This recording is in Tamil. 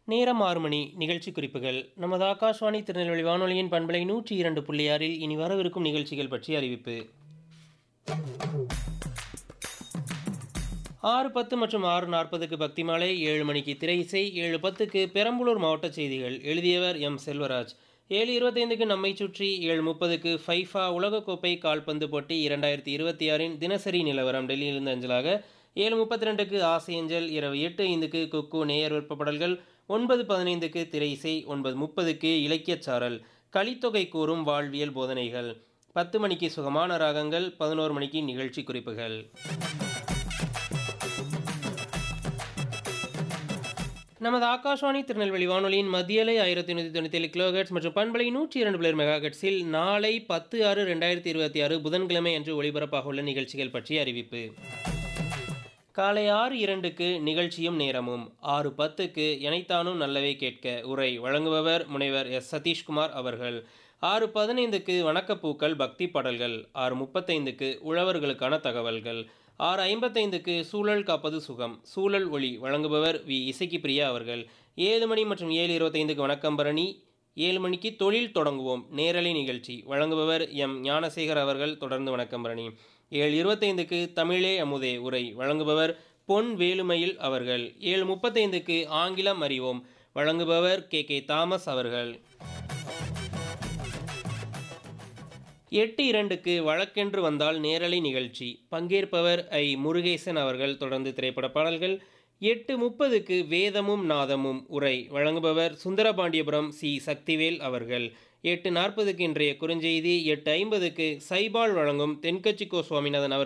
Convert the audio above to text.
நேரம் ஆறு மணி நிகழ்ச்சி குறிப்புகள் நமது ஆகாஷ்வாணி திருநெல்வேலி வானொலியின் பண்பலை நூற்றி இரண்டு புள்ளி ஆறில் இனி வரவிருக்கும் நிகழ்ச்சிகள் பற்றி அறிவிப்பு ஆறு பத்து மற்றும் ஆறு நாற்பதுக்கு பக்தி மாலை ஏழு மணிக்கு திரை இசை ஏழு பத்துக்கு பெரம்பலூர் மாவட்ட செய்திகள் எழுதியவர் எம் செல்வராஜ் ஏழு இருபத்தைந்துக்கு நம்மை சுற்றி ஏழு முப்பதுக்கு ஃபைஃபா உலகக்கோப்பை கால்பந்து போட்டி இரண்டாயிரத்தி இருபத்தி ஆறின் தினசரி நிலவரம் டெல்லியிலிருந்து அஞ்சலாக ஏழு முப்பத்தி ரெண்டுக்கு ஆசையஞ்சல் இரவு எட்டு ஐந்துக்கு குக்கு நேயர் விருப்பப்படல்கள் ஒன்பது பதினைந்துக்கு திரை இசை ஒன்பது முப்பதுக்கு இலக்கியச் சாரல் கலித்தொகை கூறும் வாழ்வியல் போதனைகள் பத்து மணிக்கு சுகமான ராகங்கள் பதினோரு மணிக்கு நிகழ்ச்சி குறிப்புகள் நமது ஆகாஷ்வாணி திருநெல்வேலி வானொலியின் மத்தியலை ஆயிரத்தி நூற்றி தொண்ணூற்றி ஏழு கிலோஹெட்ஸ் மற்றும் பண்பலை நூற்றி இரண்டு பிளேர் மெகாஹெட்ஸில் நாளை பத்து ஆறு ரெண்டாயிரத்தி இருபத்தி ஆறு புதன்கிழமை அன்று ஒளிபரப்பாக உள்ள நிகழ்ச்சிகள் பற்றி அறிவிப்பு காலை ஆறு இரண்டுக்கு நிகழ்ச்சியும் நேரமும் ஆறு பத்துக்கு எனைத்தானும் நல்லவே கேட்க உரை வழங்குபவர் முனைவர் எஸ் சதீஷ்குமார் அவர்கள் ஆறு பதினைந்துக்கு வணக்கப்பூக்கள் பக்தி பாடல்கள் ஆறு முப்பத்தைந்துக்கு உழவர்களுக்கான தகவல்கள் ஆறு ஐம்பத்தைந்துக்கு சூழல் காப்பது சுகம் சூழல் ஒளி வழங்குபவர் வி இசைக்கு பிரியா அவர்கள் ஏழு மணி மற்றும் ஏழு இருபத்தைந்துக்கு வணக்கம் பரணி ஏழு மணிக்கு தொழில் தொடங்குவோம் நேரலை நிகழ்ச்சி வழங்குபவர் எம் ஞானசேகர் அவர்கள் தொடர்ந்து வணக்கம் பரணி ஏழு இருபத்தைந்துக்கு தமிழே அமுதே உரை வழங்குபவர் பொன் வேலுமயில் அவர்கள் ஏழு முப்பத்தைந்துக்கு ஆங்கிலம் அறிவோம் வழங்குபவர் கே கே தாமஸ் அவர்கள் எட்டு இரண்டுக்கு வழக்கென்று வந்தால் நேரலை நிகழ்ச்சி பங்கேற்பவர் ஐ முருகேசன் அவர்கள் தொடர்ந்து திரைப்பட பாடல்கள் எட்டு முப்பதுக்கு வேதமும் நாதமும் உரை வழங்குபவர் சுந்தரபாண்டியபுரம் சி சக்திவேல் அவர்கள் எட்டு நாற்பதுக்கு இன்றைய குறுஞ்செய்தி எட்டு ஐம்பதுக்கு சைபால் வழங்கும் தென்கட்சிக்கோ சுவாமிநாதன் அவர்